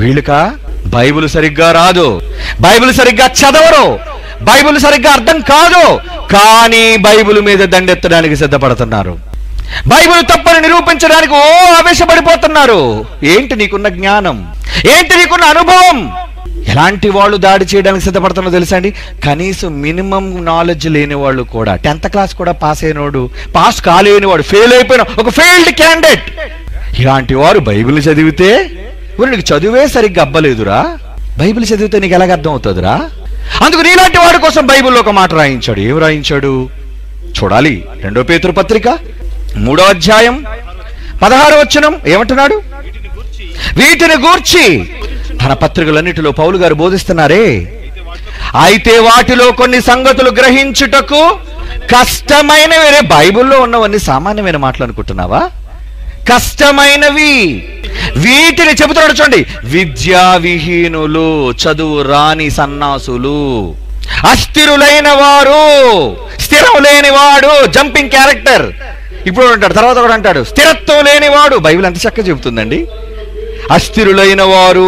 వీళ్ళకా Bible సరిగ్గా రాదు Bible సరిగ్గా చదవరు బైబిల్ సరిగ్గా అర్థం కాదు కానీ బైబిల్ మీద దండెత్తడానికి సిద్ధపడుతున్నారు బైబిల్ తప్పని నిరూపించడానికి ఓ ఆవేశపడిపోతున్నారు ఏంటి నీకున్న జ్ఞానం ఏంటి నీకున్న అనుభవం ఎలాంటి వాళ్ళు దాడి చేయడానికి సిద్ధపడుతున్నారో తెలుసా అండి కనీసం మినిమం నాలెడ్జ్ లేని వాళ్ళు కూడా టెన్త్ క్లాస్ కూడా పాస్ అయినోడు పాస్ కాలేనివాడు ఫెయిల్ అయిపోయిన ఒక ఫెయిల్డ్ క్యాండిడేట్ ఇలాంటి వారు బైబిల్ చదివితే "ఒరే, నీకు చదివే సరిగ్గా అబ్బలేదురా బైబిల్ చదివితే నీకు ఎలాగ అర్థం అవుతుందిరా అందుకు నీలాంటి వాడి కోసం బైబిల్లో ఒక మాట రాయించాడు ఏం రాయించాడు చూడాలి రెండో పేతురు పత్రిక మూడో అధ్యాయం పదహారు వచనం ఏమంటున్నాడు వీటిని గూర్చి తన పత్రికలన్నిటిలో పౌలు గారు బోధిస్తున్నారే అయితే వాటిలో కొన్ని సంగతులు గ్రహించుటకు కష్టమైనవి రే బైబిల్లో ఉన్నవన్నీ సామాన్యమైన మాటలు అనుకుంటున్నావా కష్టమైనవి వీటిని చెబుతున్నాడు చూడండి విద్యా విహీనులు చదువు రాని సన్నాసులు అస్థిరులైన వారు స్థిరం లేనివాడు జంపింగ్ క్యారెక్టర్ ఇప్పుడు అంటాడు తర్వాత కూడా అంటాడు స్థిరత్వం లేనివాడు బైబిల్ ఎంత చక్కగా చెబుతుందండి అస్థిరులైన వారు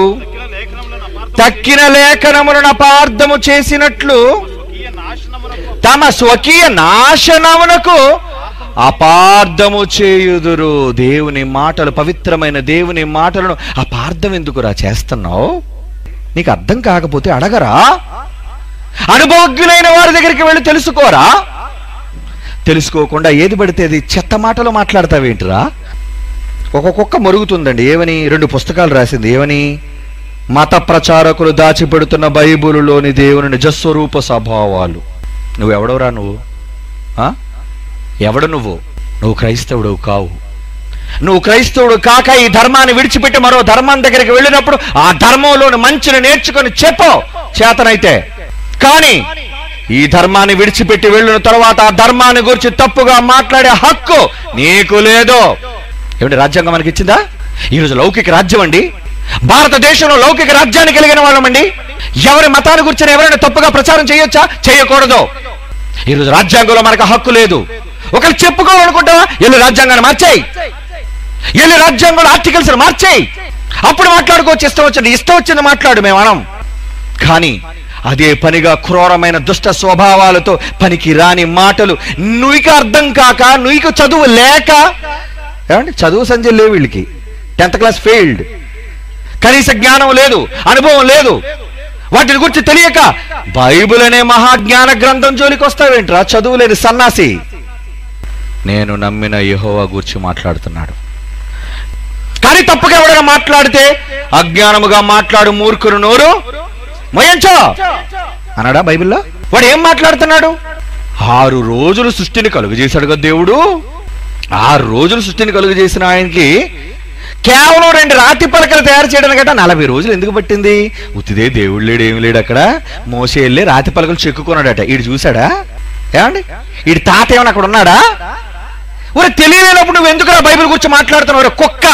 తక్కిన లేఖనములను అపార్థము చేసినట్లు తమ స్వకీయ నాశనమునకు అపార్థము చేయుదురు దేవుని మాటలు పవిత్రమైన దేవుని మాటలను అపార్థం ఎందుకురా చేస్తున్నావు నీకు అర్థం కాకపోతే అడగరా అనుభవజ్ఞులైన వారి దగ్గరికి వెళ్ళి తెలుసుకోరా తెలుసుకోకుండా ఏది పడితే అది చెత్త మాటలు మాట్లాడతావేంటిరా ఒక కుక్క మరుగుతుందండి ఏమని రెండు పుస్తకాలు రాసింది ఏమని మత ప్రచారకులు దాచిపెడుతున్న బైబిలులోని దేవుని నిజస్వరూప స్వభావాలు నువ్వెవడవురా నువ్వు ఆ? ఎవడు నువ్వు నువ్వు క్రైస్తవుడు కావు నువ్వు క్రైస్తవుడు కాక ఈ ధర్మాన్ని విడిచిపెట్టి మరో ధర్మం దగ్గరికి వెళ్ళినప్పుడు ఆ ధర్మంలోని మంచిని నేర్చుకొని చెప్పు చేతనైతే కానీ ఈ ధర్మాన్ని విడిచిపెట్టి వెళ్ళిన తర్వాత ఆ ధర్మాన్ని గురించి తప్పుగా మాట్లాడే హక్కు నీకు లేదు ఏమిటి రాజ్యాంగం మనకి ఇచ్చిందా ఈరోజు లౌకిక రాజ్యం అండి భారతదేశంలో లౌకిక రాజ్యాన్ని కలిగిన వాళ్ళమండి ఎవరి మతాన్ని గురించి ఎవరైనా తప్పుగా ప్రచారం చేయొచ్చా చేయకూడదు ఈరోజు రాజ్యాంగంలో మనకు హక్కు లేదు ఒకరు చెప్పుకోవాలనుకుంటావా ఎల్లు రాజ్యాంగాన్ని మార్చేయి ఎల్లు రాజ్యాంగంలో ఆర్టికల్స్ మార్చేయి అప్పుడు మాట్లాడుకోవచ్చు ఇష్టం వచ్చింది ఇష్టం వచ్చింది మాట్లాడు మేము అనం కానీ అదే పనిగా క్రూరమైన దుష్ట స్వభావాలతో పనికి రాని మాటలు నుయ్యకు అర్థం కాక నుయ్యకు చదువు లేక ఏమండి చదువు సంజయ్ లేవు వీళ్ళకి టెన్త్ క్లాస్ ఫెయిల్డ్ కనీస జ్ఞానం లేదు అనుభవం లేదు వాటిని గురించి తెలియక బైబిల్ అనే మహాజ్ఞాన గ్రంథం జోలికి వస్తావేంట్రా చదువు లేని సన్నాసి నేను నమ్మిన యెహోవా గురించి మాట్లాడుతున్నాడు కానీ తప్పుగా ఎవడైనా మాట్లాడితే అజ్ఞానముగా మాట్లాడు మూర్ఖుడు నోరు మొయ్యంచో అన్నాడా బైబిల్లో వాడు ఏం మాట్లాడుతున్నాడు ఆరు రోజులు సృష్టిని కలుగు చేశాడు కదా దేవుడు ఆరు రోజులు సృష్టిని కలుగు చేసిన ఆయనకి కేవలం రెండు రాతి పలకలు తయారు చేయడానికి గట్ట నలభై రోజులు ఎందుకు పట్టింది ఉత్తిదే దేవుడు లేడు ఏమి లేడు అక్కడ మోసే వెళ్ళి రాతి పలకలు చెక్కుకున్నాడట ఈడు చూసాడా ఏమండి ఈడు తాత ఏమైనా అక్కడ ఉన్నాడా ఒరే తెలియలేనప్పుడు నువ్వు ఎందుకురా బైబిల్ గురించి మాట్లాడుతున్నావు ఒరే కుక్క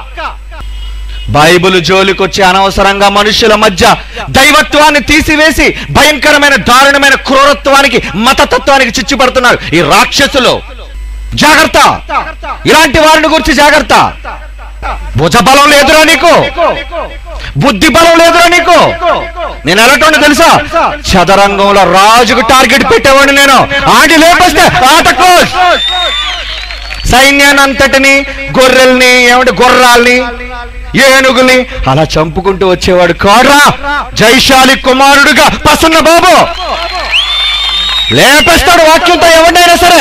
బైబిల్ జోలికొచ్చి అనవసరంగా మనుషుల మధ్య దైవత్వాన్ని తీసివేసి భయంకరమైన దారుణమైన క్రూరత్వానికి మతతత్వానికి చిచ్చుపడుతున్నారు ఈ రాక్షసులు జాగ్రత్త ఇలాంటి వారిని గురించి జాగ్రత్త భుజ బలం లేదురా నీకు బుద్ధి బలం లేదురా నీకు నేను ఎలాంటి తెలుసా చదరంగంలో రాజుకు టార్గెట్ పెట్టేవాడిని నేను ఆడి లేపేస్తే ఆట క్లోజ్ సైన్యాన్ని అంతటిని గొర్రెల్ని ఏమంటే గుర్రాల్ని ఏనుగుల్ని అలా చంపుకుంటూ వచ్చేవాడు కాడ్రా జైశాలి కుమారుడుగా ప్రసన్న బాబు లేపేస్తాడు వాక్యంతో ఎవరినైనా సరే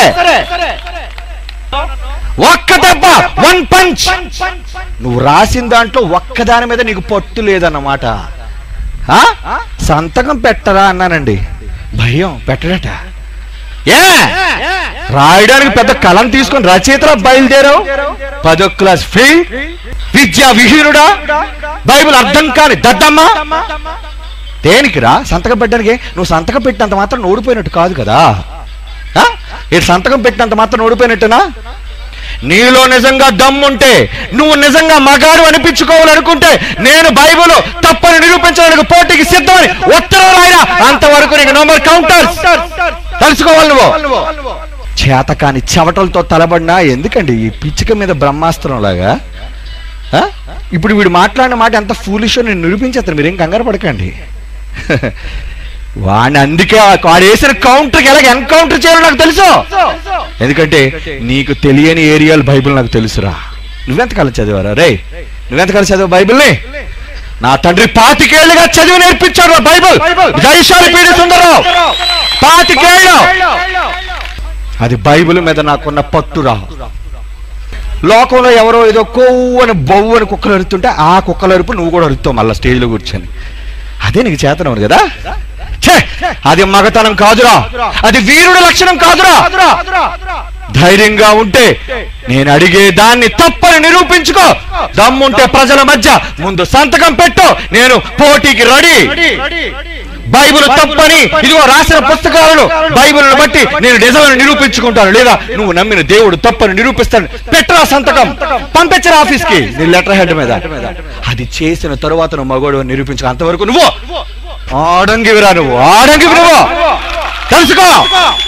ఒక్క దెబ్బ వన్ పంచ్ నువ్వు రాసిన దాంట్లో ఒక్కదాని మీద నీకు పట్టు లేదన్నమాట ఆ? సంతకం పెట్టరా అన్నానండి భయం పెట్టడట ఏ రాయడానికి పెద్ద కలం తీసుకొని రచయితలో బయలుదేరావు పదో క్లాస్ ఫెయిల్ విద్యా విహీనుడా బైబిల్ అర్థం కాని దద్దమ్మ దేనికిరా సంతకం పెట్టడానికి నువ్వు సంతకం పెట్టినంత మాత్రం ఓడిపోయినట్టు కాదు కదా ఆ? ఇటు సంతకం పెట్టినంత మాత్రం ఓడిపోయినట్టునా నీలో నిజంగా దమ్ముంటే నువ్వు నిజంగా మగాడు అనిపించుకోవాలనుకుంటే నేను బైబిల్ తప్పని నిరూపించడానికి పోటీకి సిద్ధమని ఉత్తరం రాయరా అంతవరకు నీకు నోమర్ కౌంటర్స్ తెలుసుకోవాలి నువ్వు చేతకాని చెవటలతో తలబడినా ఎందుకండి ఈ పిచ్చిక మీద బ్రహ్మాస్త్రం లాగా ఆ? ఇప్పుడు వీడు మాట్లాడిన మాట ఎంత ఫూలిషో నేను నిరూపించేస్తాను మీరేం కంగారు పడకండి వాడిని అందుకే ఆ వాడు వేసిన కౌంటర్కి ఎలాగ ఎన్కౌంటర్ చేయాలో నాకు తెలుసు ఎందుకంటే నీకు తెలియని ఏరియాలు బైబిల్ నాకు తెలుసురా నువ్వెంతకాలం చదివారా రే నువ్వెంతకాలం చదివా బైబిల్ని నా తండ్రి పాతికేళ్లుగా చదివి నేర్పించాడు ఆ బైబిల్ జైశాలి పీడి సుందరరావు పాతికేళ్ళు అది బైబిల్ మీద నాకున్న పట్టురా లోకంలో ఎవరో ఏదో కొవ్వు అని బొవ్వు అని కుక్కలు అరుతుంటే ఆ కుక్కలు అరుపు నువ్వు కూడా అరుస్తావు మళ్ళీ స్టేజ్లో కూర్చొని అదే నీకు చేతనం కదా ఛే! అది మగతనం కాదురా అది వీరుడి లక్షణం కాదురా ధైర్యంగా ఉంటే నేను అడిగే దాన్ని తప్పని నిరూపించుకో దమ్ముంటే ప్రజల మధ్య ముందు సంతకం పెట్టు నేను పోటీకి రెడీ బైబిల్ తప్పని ఇదిగో రాసిన పుస్తకాలను బైబిల్ని బట్టి నేను నిజమని నిరూపించుకుంటాను లేదా నువ్వు నమ్మిన దేవుడు తప్పని నిరూపిస్తాను పెట్టరా సంతకం పంపించరా ఆఫీస్ కి నీ లెటర్ హెడ్ మీద అది చేసిన తరువాత నువ్వు మగోడు అని నిరూపించుకో అంతవరకు నువ్వు ఆడంగివిరా నువ్వు ఆడంగివి నువ్వు తెలుసుకో